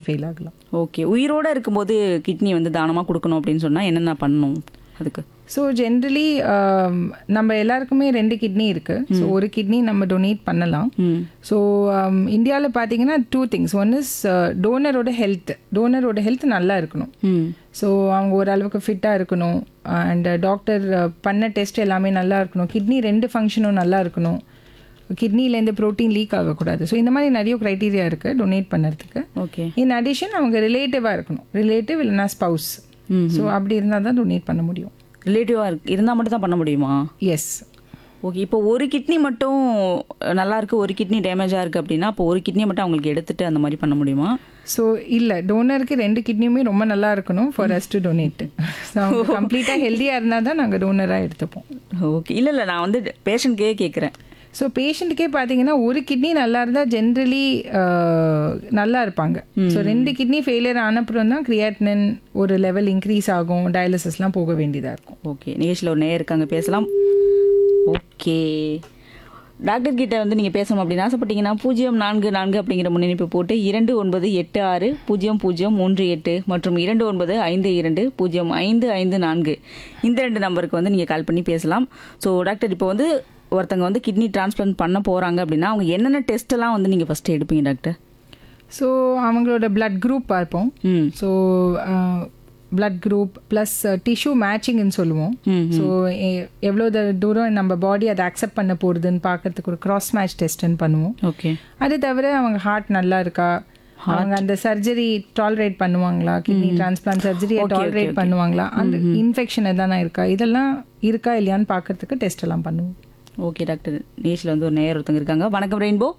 fail ஆகலாம் okay உயிரோட இருக்கும்போது கிட்னி வந்து தானமாக கொடுக்கணும் அப்படின்னு சொன்னால் என்னென்ன பண்ணணும் அதுக்கு ஸோ ஜென்ரலி நம்ம எல்லாருக்குமே ரெண்டு கிட்னி இருக்குது ஸோ ஒரு கிட்னி நம்ம டொனேட் பண்ணலாம் ம் ஸோ இந்தியாவில் பார்த்தீங்கன்னா டூ திங்ஸ் ஒன் இஸ் டோனரோட ஹெல்த் டோனரோட ஹெல்த் நல்லா இருக்கணும் ம் ஸோ அவங்க ஓரளவுக்கு ஃபிட்டாக இருக்கணும் அண்ட் டாக்டர் பண்ண டெஸ்ட் எல்லாமே நல்லா இருக்கணும் கிட்னி ரெண்டு ஃபங்க்ஷனும் நல்லா இருக்கணும் கிட்னிலேருந்து ப்ரோட்டீன் லீக் ஆகக்கூடாது ஸோ இந்த மாதிரி நிறைய க்ரைட்டீரியா இருக்குது டொனேட் பண்ணுறதுக்கு ஓகே இன் அடிஷன் அவங்க ரிலேட்டிவாக இருக்கணும் ரிலேட்டிவ் இல்லைனா ஸ்பவுஸ் ஸோ அப்படி இருந்தால் தான் டொனேட் பண்ண முடியும் ரிலேட்டிவாக இருக்கு இருந்தால் மட்டும் தான் பண்ண முடியுமா எஸ் ஓகே இப்போ ஒரு கிட்னி மட்டும் நல்லா இருக்கு ஒரு கிட்னி டேமேஜாக இருக்குது அப்படின்னா அப்போ ஒரு கிட்னியை மட்டும் அவங்களுக்கு எடுத்துட்டு அந்த மாதிரி பண்ண முடியுமா ஸோ இல்லை டோனருக்கு ரெண்டு கிட்னியுமே ரொம்ப நல்லா இருக்கணும் for us to donate so அவங்க கம்ப்ளீட்டாக ஹெல்த்தியாக இருந்தால் தான் நாங்கள் டோனராக எடுத்துப்போம் ஓகே இல்லை இல்லை நான் வந்து பேஷண்ட்கே கேட்குறேன் ஸோ பேஷண்ட்டுக்கே பார்த்தீங்கன்னா ஒரு கிட்னி நல்லா இருந்தால் ஜென்ரலி நல்லா இருப்பாங்க ஸோ ரெண்டு கிட்னி ஃபெயிலியர் ஆனப்புறம் தான் கிரியாட்டினின் ஒரு லெவல் இன்க்ரீஸ் ஆகும் டயாலிசிஸ்லாம் போக வேண்டியதாக இருக்கும் ஓகே நிகழ்ச்சியில் ஒரு நேயர் இருக்காங்க பேசலாம் ஓகே டாக்டர் கிட்ட வந்து நீங்கள் பேசணும் அப்படின்னு ஆசைப்பட்டீங்கன்னா பூஜ்ஜியம் நான்கு நான்கு அப்படிங்கிற முன்னணிப்பு போட்டு இரண்டு ஒன்பது எட்டு ஆறு பூஜ்ஜியம் பூஜ்ஜியம் மூன்று எட்டு மற்றும் இரண்டு ஒன்பது ஐந்து இரண்டு பூஜ்ஜியம் ஐந்து ஐந்து நான்கு இந்த ரெண்டு நம்பருக்கு வந்து நீங்கள் கால் பண்ணி பேசலாம் ஸோ டாக்டர் இப்போ வந்து ஒருத்தங்க வந்து கிட்னி டிரான்ஸ்பிளான்ட் பண்ண போகிறாங்க அப்படின்னா அவங்க என்னென்ன டெஸ்ட் எல்லாம் வந்து நீங்கள் ஃபஸ்ட்டு எடுப்பீங்க டாக்டர் ஸோ அவங்களோட பிளட் குரூப் பார்ப்போம் ம் so blood group plus tissue மேட்சிங்னு சொல்லுவோம் ம் ஸோ எவ்வளோ த- தூரம் நம்ம பாடி அதை அக்செப்ட் பண்ண போகிறதுன்னு பார்க்கறதுக்கு ஒரு கிராஸ் மேட்ச் டெஸ்ட்னு பண்ணுவோம் ஓகே அது தவிர அவங்க ஹார்ட் நல்லா இருக்கா அவங்க அந்த சர்ஜரி டாலரேட் பண்ணுவாங்களா கிட்னி டிரான்ஸ்பிளான்ட் சர்ஜரியை டாலரேட் பண்ணுவாங்களா அந்த இன்ஃபெக்ஷன் எதனா இருக்கா இதெல்லாம் இருக்கா இல்லையான்னு பார்க்கறதுக்கு டெஸ்ட் எல்லாம் பண்ணுவோம் ஓகே டாக்டர் நிகழ்ச்சியில் வந்து ஒரு நேயர் ஒருத்தங்க இருக்காங்க வணக்கம் ரெயின்போ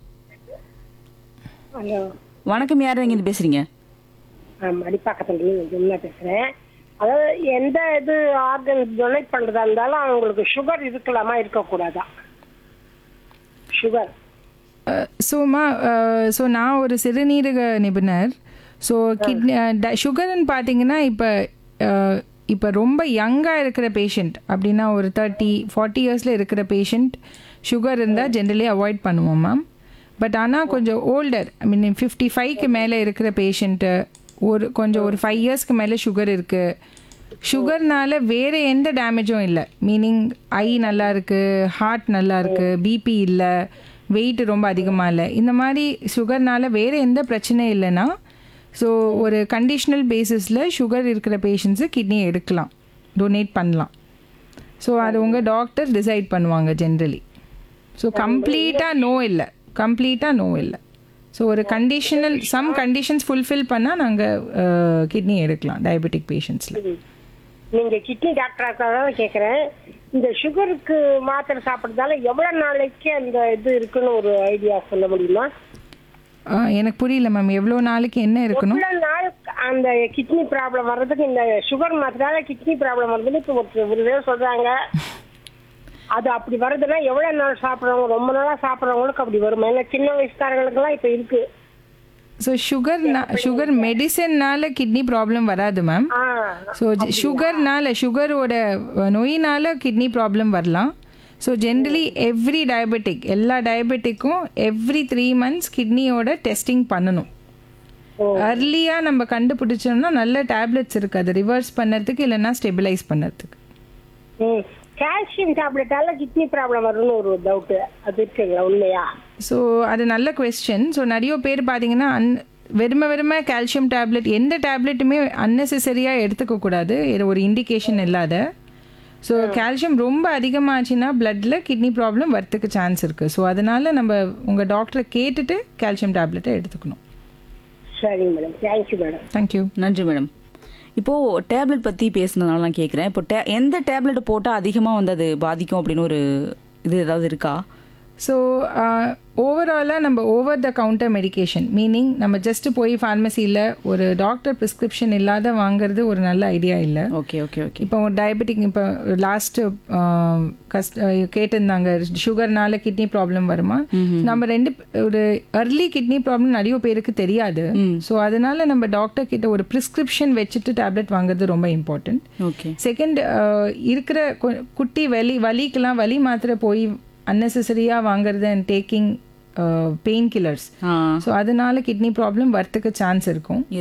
ஹலோ வணக்கம் யார் இங்கே பேசுகிறீங்க மடிப்பாக்கத்துலேருந்து ஜெம்னா பேசுகிறேன் அதாவது எந்த இது ஆர்கன் டொனேட் பண்ணுறதா இருந்தாலும் அவங்களுக்கு சுகர் இருக்கலாமா இருக்கக்கூடாதா சுகர் ஸோமா ஸோ நான் ஒரு சிறுநீரக நிபுணர் ஸோ கிட்னி சுகர்னு பார்த்தீங்கன்னா இப்போ இப்போ ரொம்ப யங்காக இருக்கிற பேஷண்ட் அப்படின்னா ஒரு தேர்ட்டி ஃபார்ட்டி இயர்ஸில் இருக்கிற பேஷண்ட் சுகர் இருந்தால் ஜென்ரலி அவாய்ட் பண்ணுவோம் மேம் பட் ஆனால் கொஞ்சம் ஓல்டர் ஐ மீன் ஃபிஃப்டி ஃபைவ்க்கு மேலே இருக்கிற பேஷண்ட்டு ஒரு கொஞ்சம் ஒரு ஃபைவ் இயர்ஸ்க்கு மேலே சுகர் இருக்குது சுகர்னால வேறு எந்த டேமேஜும் இல்லை மீனிங் ஐ நல்லா இருக்குது ஹார்ட் நல்லா இருக்குது பிபி இல்லை வெயிட் ரொம்ப அதிகமாக இல்லை இந்த மாதிரி சுகர்னால வேறு எந்த பிரச்சனையும் இல்லைன்னா ஸோ ஒரு கண்டிஷனல் பேசிஸில் சுகர் இருக்கிற பேஷண்ட்ஸு கிட்னி எடுக்கலாம் டொனேட் பண்ணலாம் ஸோ அது உங்கள் டாக்டர் டிசைட் பண்ணுவாங்க ஜென்ரலி ஸோ கம்ப்ளீட்டாக நோ இல்லை கம்ப்ளீட்டாக நோ இல்லை ஸோ ஒரு கண்டிஷனல் சம் கண்டிஷன்ஸ் ஃபுல்ஃபில் பண்ணால் நாங்கள் கிட்னி எடுக்கலாம் டயபெட்டிக் பேஷண்ட்ஸில் நீங்க கிட்னி டாக்டராக தான் கேட்குறேன் இந்த சுகருக்கு மாத்திரை சாப்பிட்றதால எவ்வளோ நாளைக்கு அந்த இது இருக்குன்னு ஒரு ஐடியா சொல்ல முடியுமா எனக்கு புரியல மேம் எவ்வளோ நாளைக்கு என்ன இருக்கணும் எவ்வளோ நாள் அந்த கிட்னி ப்ராப்ளம் வர்றதுக்கு இந்த சுகர் மாத்திரால கிட்னி ப்ராப்ளம் வருதுன்னு இப்போ ஒரு ஒரு பேர் சொல்றாங்க அது அப்படி வருதுன்னா எவ்வளோ நாள் சாப்பிட்றவங்க ரொம்ப நாளாக சாப்பிட்றவங்களுக்கு அப்படி வருமா ஏன்னா சின்ன வயசுக்காரங்களுக்குலாம் இப்போ இருக்கு ஸோ சுகர் சுகர் மெடிசன்னால கிட்னி ப்ராப்ளம் வராது மேம் ஆ ஸோ சுகர்னால சுகரோட நோயினால கிட்னி ப்ராப்ளம் வரலாம் ஸோ ஜென்ரலி எவ்ரி டயபெட்டிக் எல்லா டயபெட்டிக்கும் எவ்ரி த்ரீ மந்த்ஸ் கிட்னியோட டெஸ்டிங் பண்ணணும் அர்லியாக நம்ம கண்டுபிடிச்சோம்னா நல்ல டேப்லெட்ஸ் இருக்குது அதை ரிவர்ஸ் பண்ணுறதுக்கு இல்லைன்னா ஸ்டெபிலைஸ் பண்ணுறதுக்கு ம் கால்சியம் டேப்லெட்டால கிட்னி ப்ராப்ளம் வரும்னு ஒரு டவுட்டு அது இருக்குங்களா உண்மையா ஸோ அது நல்ல கொஸ்டின் ஸோ நிறைய பேர் பார்த்தீங்கன்னா அன் வெறும வெறும கால்சியம் டேப்லெட் எந்த டேப்லெட்டுமே அன்னெசரியாக எடுத்துக்க கூடாது இது ஒரு இண்டிகேஷன் இல்லாத ஸோ கால்சியம் ரொம்ப அதிகமாச்சுன்னா பிளட்ல கிட்னி ப்ராப்ளம் வரத்துக்கு சான்ஸ் இருக்குது ஸோ அதனால நம்ம உங்கள் டாக்டரை கேட்டுட்டு கால்சியம் டேப்லெட்டை எடுத்துக்கணும் சரிங்க மேடம் தேங்க்யூ மேடம் தேங்க்யூ நன்றி மேடம் இப்போது டேப்லெட் பற்றி பேசுனதுனால நான் கேட்குறேன் இப்போ டே எந்த டேப்லெட் போட்டால் அதிகமாக வந்து அது பாதிக்கும் அப்படின்னு ஒரு இது ஏதாவது இருக்கா ஸோ ஓவராலாக நம்ம over the counter medication meaning நம்ம ஜஸ்ட் போய் ஃபார்மசியில் ஒரு டாக்டர் ப்ரிஸ்கிரிப்ஷன் இல்லாத வாங்குறது ஒரு நல்ல ஐடியா இல்லை ஓகே ஓகே ஓகே இப்போ டயபெட்டிக் இப்போ லாஸ்ட்டு கஸ்ட் கேட்டிருந்தாங்க சுகர்னால கிட்னி ப்ராப்ளம் வருமா நம்ம ரெண்டு ஒரு அர்லி கிட்னி ப்ராப்ளம் நிறைய பேருக்கு தெரியாது ஸோ அதனால நம்ம டாக்டர் கிட்ட ஒரு ப்ரிஸ்கிரிப்ஷன் வச்சுட்டு டேப்லெட் வாங்குறது ரொம்ப இம்பார்ட்டன்ட் ஓகே செகண்ட் இருக்கிற கு- குட்டி வலி வலிக்கெல்லாம் வலி மாத்திரை போய் அன்னெசரியாக வாங்குறது அண்ட் டேக்கிங் பெயின் கில்லர்ஸ் ஆ ஸோ அதனால கிட்னி ப்ராப்ளம் வரத்துக்கு சான்ஸ் இருக்கும்